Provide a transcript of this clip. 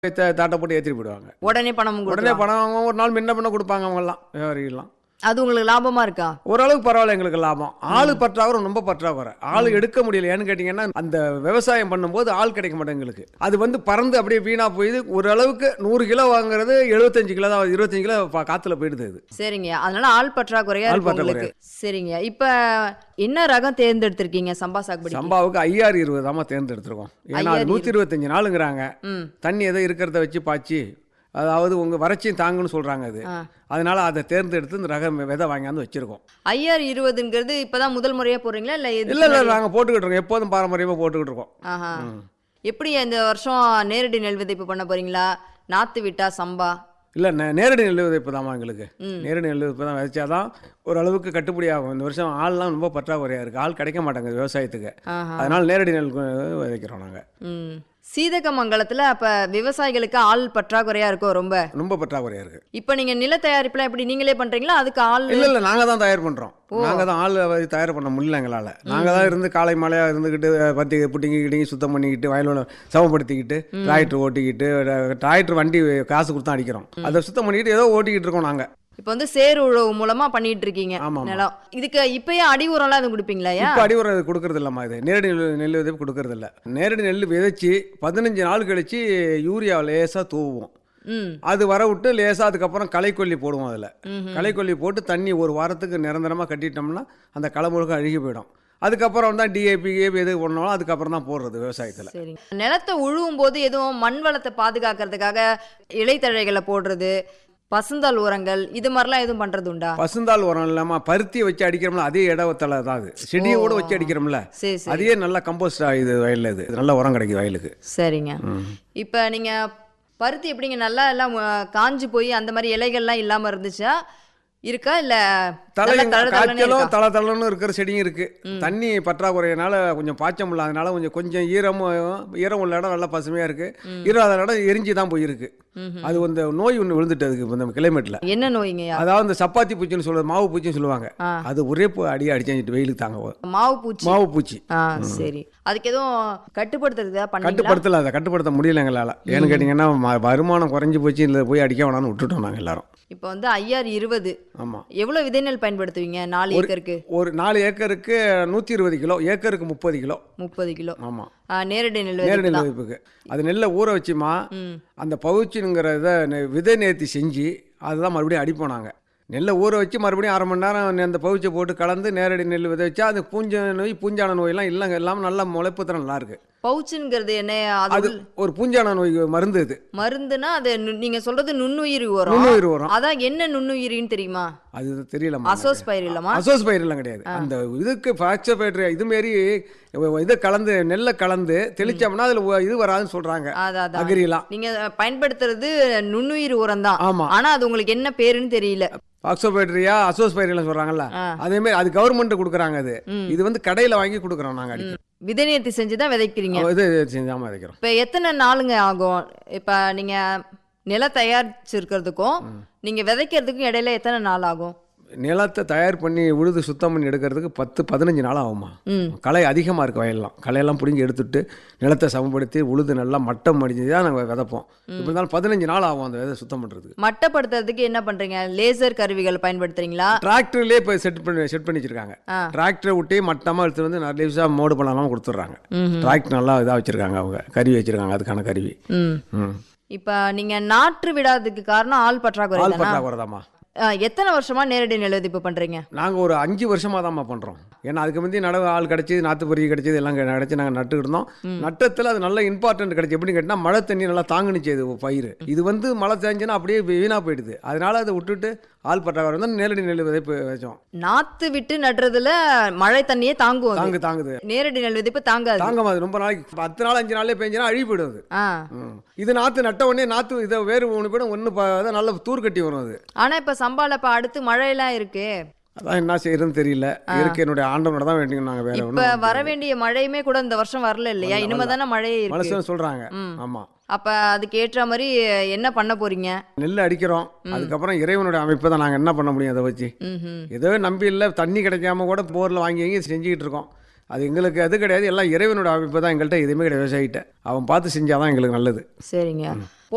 த- தாட்டை போட்டு ஏற்றிட்டு போயிடுவாங்க உடனே பணம் உடனே கொடுத்துருவாங்க பணம் அவங்க ஒரு நாள் முன்ன பின்ன கொடுப்பாங்க அவங்கெல்லாம் வியாபாரிகள்லாம் அது உங்களுக்கு லாபமா இருக்கா ஓரளவுக்கு பரவாயில்ல எங்களுக்கு லாபம் ஆள் பற்றாக்குறை ரொம்ப பற்றாக்குறை ஆள் எடுக்க முடியல ஏன்னு கேட்டிங்கன்னா அந்த விவசாயம் பண்ணும்போது ஆள் கிடைக்க மாட்டேங்குது எங்களுக்கு அது வந்து பறந்து அப்படியே வீணாக போயிது ஓரளவுக்கு நூறு கிலோ வாங்குறது எழுபத்தஞ்சு கிலோ தான் இருபத்தஞ்சு கிலோ பா- காத்துல போயிடுது அது சரிங்க அதனால ஆள் பற்றாக்குறையா ஆள் இருக்கு உங்களுக்கு சரிங்க இப்ப என்ன ரகம் தேர்ந்தெடுத்திருக்கீங்க சம்பா சாகுபடி சம்பாவுக்கு ஐயாறு இருபது தாம்மா தேர்ந்தெடுத்திருக்கோம் ஏன்னா அது ஐயாறு நூற்றி இருபத்தஞ்சு நாளுங்கிறாங்க ம் தண்ணி எதோ இருக்கிறத வச்சு பாய்ச்சி அதாவது உங்கள் வறட்சியும் தாங்குன்னு சொல்கிறாங்க அது ஆ. அதனால அதை தேர்ந்தெடுத்து இந்த ரக விதை வாங்கியாந்து வச்சிருக்கோம் ஐஆர் இருபதுங்கிறது இப்பதான் முதல் முறையா போடுறீங்களா இல்ல இதுக்கு இல்லை இல்லை முன்னாடி- நாங்கள் போட்டுக்கிட்டு இருக்கோம் எப்போதும் பாரம்பரியமாக போட்டுக்கிட்டு இருக்கோம் ஆஹா எப்படி இந்த வருஷம் நேரடி நெல் விதைப்பு பண்ண போறீங்களா நாத்து விட்டா சம்பா இல்லை நே நேரடி நெல் விதைப்பு தாம்மா எங்களுக்கு ம். நேரடி நெல் விதைப்பு தான் விதைச்சாதான் ஓரளவுக்கு கட்டுப்படி ஆகும் இந்த வருஷம் ஆள்லாம் ரொம்ப பற்றாக்குறையாக இருக்குது ஆள் கிடைக்க மாட்டாங்க விவசாயத்துக்கு ஆஹா அதனால் நேரடி நெல் விதைக்கிறோம் நாங்கள் ம் சீதகமங்கலத்துல அப்ப விவசாயிகளுக்கு ஆள் பற்றாக்குறையா இருக்கும் ரொம்ப ரொம்ப பற்றாக்குறையாக இருக்குது இப்ப நீங்க நில தயாரிப்புலாம் எப்படி நீங்களே பண்றீங்களா அதுக்கு ஆள் இல்லை இல்லை நாங்கள் தான் தயார் பண்ணுறோம் நாங்கள் தான் ஆள் வ- தயார் பண்ண முடியல எங்களால் நாங்கள் தான் இருந்து காலை மழையாக இருந்துக்கிட்டு பத்தி புட்டிங்கி கிட்டிங்கி சுத்தம் பண்ணிக்கிட்டு வயலோட சமப்படுத்திக்கிட்டு டிராக்டர் ஓட்டிக்கிட்டு டிராக்டர் வண்டி காசு கொடுத்தா அடிக்கிறோம் அதை சுத்தம் பண்ணிக்கிட்டு ஏதோ ஓட்டிக்கிட்டு இருக்கோம் நாங்கள் இப்ப வந்து சேர் உழவு மூலமா பண்ணிட்டு இருக்கீங்க ஆமாம் நிலம் இதுக்கு இப்பயே அடி உரம்லாம் எதுவும் கொடுப்பீங்களா ஐயா இப்போ அடி உரம் இது கொடுக்கறது இல்லம்மா இது நேரடி நெல் நெல் விதைப்பு கொடுக்கறது இல்ல நேரடி நெல் விதைச்சி பதினஞ்சு நாள் கழிச்சு யூரியா லேசாக தூவுவோம் ம் அது வர விட்டு லேசாக அதுக்கப்புறம் களைக்கொல்லி போடுவோம் அதில் ம்ஹும். களைக்கொல்லி போட்டு தண்ணி ஒரு வாரத்துக்கு நிரந்தரமாக கட்டிட்டோம்னா அந்த களை முழுக்க அழுகி போயிடும் அதுக்கப்புறம் தான் டிஏபி ஏபி எது பண்ணாலும் அதுக்கப்புறம் தான் போடுறது விவசாயத்தில் சரிங்க நிலத்தை உழுவும் போது எதுவும் மண் வளத்தை பாதுகாக்கிறதுக்காக இலைத்தழைகளை போடுறது பசுந்தாள் உரங்கள் இது மாதிரிலாம் எதுவும் பண்றது உண்டா பசுந்தாள் உரம் இல்லாமல் பருத்தியை வச்சு அடிக்கிறோம்ல அதே இடத்துல தான் அது செடியை கூட வச்சு அடிக்கிறோம்ல சரி சரி அதையே நல்லா கம்போஸ்ட் இது வயலில் இது நல்ல உரம் கிடைக்குது வயலுக்கு சரிங்க ம். இப்போ நீங்க பருத்தி எப்படிங்க நல்லா எல்லாம் அஹ், காஞ்சு போய் அந்த மாதிரி இலைகள்லாம் இல்லாம இருந்துச்சா இருக்கா இல்ல நல்லா தலையும் தழ தழன்னு காய்ச்சலும் இருக்கா? தள தளன்னு இருக்கிற செடியும் இருக்கு தண்ணி பற்றாக்குறையினால கொஞ்சம் பாய்ச்சம் இல்லாதனால கொஞ்சம் கொஞ்சம் ஈரமும் ஈரம் உள்ள இடம் நல்லா பசுமையா இருக்கு ஈராத இடம் எரிஞ்சு தான் போயிருக்கு ம்ஹும். அது இந்த நோய் ஒன்று விழுந்துட்டு அதுக்கு இப்ப இந்த கிளைமேட்ல என்ன நோய்ங்கய்யா அதாவது இந்த சப்பாத்தி பூச்சின்னு சொல்லுவது மாவு பூச்சின்னு சொல்லுவாங்க ஆ. அது ஒரே பூ அடியே அடிச்சாஞ்சிட்டு வெயிலுக்கு தாங்க போகுது. மாவு பூச்சி மாவு பூச்சி ஆ சரி அதுக்கு எதுவும் கட்டுப்படுத்துறதா பண்ணீங்களா கட்டுப்படுத்தல அதை கட்டுப்படுத்த முடியல எங்களால் ஏன்னு கேட்டிங்கன்னா ம- வருமானம் குறைஞ்சி போச்சு இல்லை போய் அடிக்க வேணாம்னு விட்டுட்டோம் நாங்கள் எல்லாரும் இப்போ வந்து ஐஆர் இருபது ஆமாம் எவ்வளவு விதை நெல் பயன்படுத்துவீங்க நாலு ஏக்கருக்கு ஒரு நாலு ஏக்கருக்கு நூற்றி இருபது கிலோ ஏக்கருக்கு முப்பது கிலோ முப்பது கிலோ ஆமாம் ஆ, நேரடி நெல் நேரடி விதைப்பு தான். விதைப்புக்கு அது நெல்லை ஊற வச்சுமா ம் அந்த பவுச்சுங்கிற இதை நெ- விதை நேர்த்தி செஞ்சு அதுதான் மறுபடியும் அடிப்போம் நாங்கள் நெல்லை ஊற வச்சு மறுபடியும் அரை மணி நேரம் அந்த பவுச்சை போட்டு கலந்து நேரடி நெல் விதை வச்சா அது பூஞ்ச நோய் பூஞ்சான நோயெல்லாம் இல்லைங்க எல்லாம் நல்லா முளைப்பு தரம் நல்லா இருக்கு பவுச்சுங்கிறது என்ன அது அது ஒரு பூஞ்சான நோய் மருந்து இது மருந்துனா அது நு- நீங்க சொல்றது நுண்ணுயிரி உரம் நுண்ணுயிர் உரம் அதான் என்ன நுண்ணுயிரின்னு தெரியுமா அது தெரியல அசோஸ் பயிர் இல்லமா அசோஸ் பயிரெல்லாம் கிடையாது அந்த இதுக்கு ஃபாக்சர் பயிர் இது மாரி இதை கலந்து நெல்லை கலந்து தெளிச்சோம்னா அதில் இது வராதுன்னு சொல்கிறாங்க அதான் அதான் அகிரிலாம் நீங்க பயன்படுத்துறது நுண்ணுயிர் உரம் தான் ஆமாம் ஆனா அது உங்களுக்கு என்ன பேருன்னு தெரியல ஆக்சோபைட்ரியா அசோஸ் பயிரெல்லாம் சொல்கிறாங்கல்ல ஆ. அதே மாதிரி அது கவர்மெண்ட் கொடுக்குறாங்க அது ம். இது வந்து கடையில் வாங்கி கொடுக்குறோம் நாங்கள் அடிக்க விதை நேர்த்தி செஞ்சு தான் விதைக்கிறீங்க இது செஞ்சாமல் விதைக்கிறோம் இப்ப எத்தனை நாளுங்க ஆகும் இப்ப நீங்க நில தயாரிச்சிருக்கிறதுக்கும் நீங்க விதைக்கிறதுக்கும் இடையில எத்தனை நாள் ஆகும் நிலத்தை தயார் பண்ணி உழுது சுத்தம் பண்ணி எடுக்கிறதுக்கு பத்து பதினஞ்சு நாள் ஆகுமா ம் களை அதிகமாக இருக்கு வயல்லாம் களையெல்லாம் பிடுங்கி எடுத்துட்டு நிலத்தை சமப்படுத்தி உழுது நல்லா மட்டம் அடிஞ்சு தான் நாங்கள் விதைப்போம் இப்படி இருந்தாலும் பதினஞ்சு நாள் ஆகும் அந்த விதை சுத்தம் பண்ணுறதுக்கு மட்டப்படுத்துறதுக்கு என்ன பண்றீங்க லேசர் கருவிகள் பயன்படுத்துறீங்களா டிராக்டர்லேயே இப்போ செட் பண்ணி செட் பண்ணி வச்சிருக்காங்க ஆ. டிராக்டரை விட்டே மட்டமாக எடுத்து வந்து நிறைய விஷயம் மோடு பண்ணலாம் கொடுத்துட்றாங்க ம்ஹும். டிராக்டர் நல்லா இதாக வச்சுருக்காங்க அவங்க கருவி வச்சுருக்காங்க அதுக்கான கருவி ம் ம் இப்ப நீங்க நாற்று விடாததுக்கு காரணம் ஆள் பற்றாக்குறை ஆள் தானா? பற்றாக்குறதாம்மா ஆ, எத்தனை வருஷமா நேரடி நெல் விதைப்பு பண்றீங்க நாங்கள் ஒரு அஞ்சு வருஷமாக தான்மா பண்ணுறோம் ஏன்னா அதுக்கு முந்தைய நடவு ஆள் கிடச்சி நாற்று பொறி கிடச்சிது எல்லாம் கிடச்சி நாங்கள் நட்டுக்கிட்டு இருந்தோம் நட்டத்தில் அது நல்ல இம்பார்ட்டன்ட் கிடச்சி எப்படின்னு கேட்டால் மழை தண்ணி நல்லா தாங்குனுச்சு அது பயிர் இது வந்து மழை தேஞ்சுன்னா அப்படியே வீணாக போயிடுது அதனால அதை விட்டுட்டு ஆள் பற்றாக்குறை வந்து நேரடி நெல் விதைப்பு வச்சோம் நாத்து விட்டு நடுறதுல மழை தண்ணியே தாங்கும் அது. தாங்கு தாங்குது நேரடி நெல் விதைப்பு தாங்காது தாங்காம அது ரொம்ப நாளைக்கு பத்து நாள் அஞ்சு நாளே பெஞ்சினா அழுகி போயிடும் அது ஆ ம். இது நாற்று நட்ட உடனே நாற்று இதை வேறு ஒன்று போய்டும் ஒன்று நல்ல தூர் கட்டி வரும் அது ஆனா இப்ப சம்பால இப்ப அடுத்து மழையெல்லாம் இருக்கு அதான் என்ன செய்யறதுன்னு தெரியல இருக்கு என்னுடைய ஆண்டவனோட தான் வேண்டிங்க நாங்கள் வேற இப்ப ஒன்றும் வர வேண்டிய மழையுமே கூட இந்த வருஷம் வரல இல்லையா வரல, இனிமே தானே மழையே இருக்கு மனசுன்னு சொல்கிறாங்க ம். ஆமாம் அப்ப அதுக்கு ஏற்ற மாதிரி என்ன பண்ண போறீங்க நெல் அடிக்கிறோம் அதுக்கப்புறம் இறைவனுடைய அமைப்பை தான் நாங்கள் என்ன பண்ண முடியும் அதை வச்சு ம்ஹும். ஏதோ நம்பி இல்லை தண்ணி கிடைக்காம கூட போரில் வாங்கி வாங்கி செஞ்சுக்கிட்டு இருக்கோம் அது எங்களுக்கு அது கிடையாது எல்லாம் இறைவனோட அமைப்பு தான் எங்கள்கிட்ட எதுவுமே கிடையாது விவசாயிட்ட அவன் பார்த்து செஞ்சாதான் எங்களுக்கு நல்லது சரிங்க